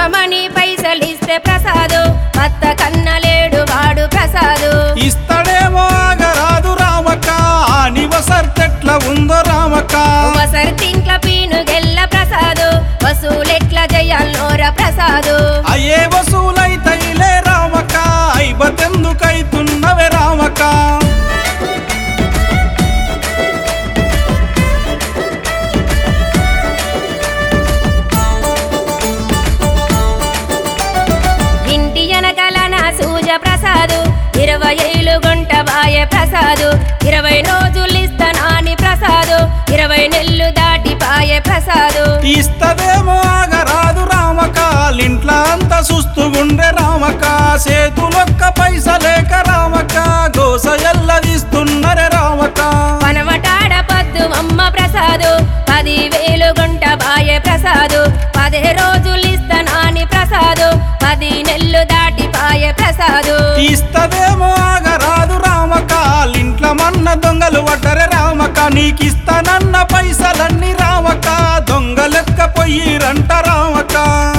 ఇవ్వమని పైసలిస్తే ప్రసాదు భర్త కన్నలేడు వాడు ప్రసాదు ఇస్తడేమో ఆగరాదు రామక్క ఆ నివసర్తెట్ల ఉందో రామక్క వసరి తింట్ల పీను గెల్ల ప్రసాదు వసూలెట్ల జయాల్లోర ప్రసాదు అయ్యే వసూలైతైలే రామక్క ఐబతెందుకైతున్నవే రామక్క ఇంటి వెనకల నా సూజ ప్రసాదు ఇరవై ఏళ్ళు గుంట బాయ ప్రసాదు ఇరవై రోజులు ఇస్తనాని ప్రసాదు ఇరవై నెల్లు దాటి పాయ ప్రసాదు ఇస్తదేమో ఆగరాదు రామక ఇంట్ల అంత సుస్తుగుండే రామక చేతులొక్క పైసలేక రామక గోస ఎల్లదిస్తున్నరే రామక పనవటాడ పద్దు అమ్మ ప్రసాదు పది వేలు గుంట బాయ ప్రసాదు పదే రోజులు ఇస్తనాని ప్రసాదు పది నెల్లు దాటి పాయ ప్రసాదు ఇస్తదేమో ఆగరాదు రామక ఇంట్ల మన్న దొంగలు పడ్డరే రామక నీకిస్తానన్న పైసలన్నీ రామక దొంగలెక్క పొయ్యిరంట రామక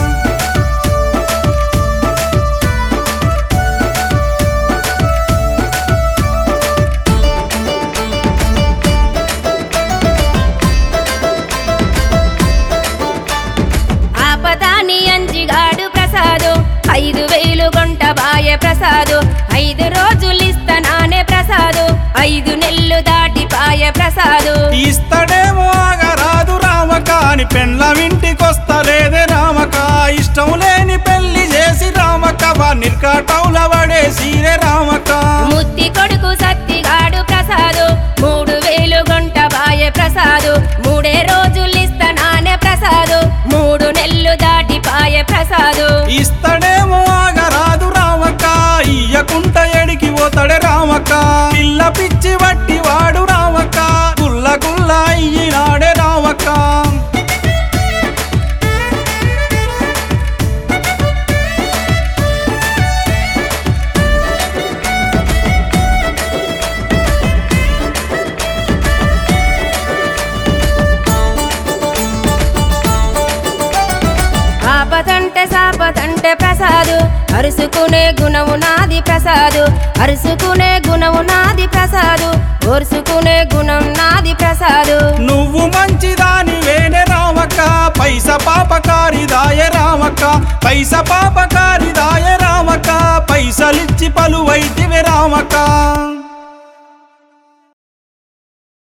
ఆపదాని అంజిగాడు ప్రసాదు ఐదు వేలు గుంట బాయ ప్రసాదు ఐదు రోజులు ఇస్తనానే ప్రసాదు ఐదు నెల్లు దాటి పాయ ప్రసాదు ఇస్తడేమో ఆగరాదు రామక అని పెండ్ల ఇంటికొస్తలేదే రామక ఇష్టం లేని పెళ్లి చేసి రామక వా నిర్కాటంల పడేసిరే రామక ముత్తి కొడుకు సత్తిగాడు ప్రసాదు మూడు వేలు గుంట బాయ ప్రసాదు మూడే రోజులు ఇస్తనానే ప్రసాదు మూడు నెల్లు దాటి పాయ ప్రసాదు ఇస్తడేమో ఆగరాదు రామక ఇయ్యకుంట ఎడికి పోతాడే రామక పిల్ల పిచ్చి వట్టి వాడు రామక గుల్ల గుల్ల అయ్యినాడే రామక ఆపదంటే సాపదంటే ప్రసాదు అరుసుకునే గుణము నాది ప్రసాదు అరుసుకునే గుణము నాది ప్రసాదు ఒరుసుకునే గుణం నాది ప్రసాదు నువ్వు మంచిదాని వేనే రామక పైస పాపకారిదాయ రామక పైస పాపకారిదాయ రామక పైసలిచ్చి పలువైతివే రామక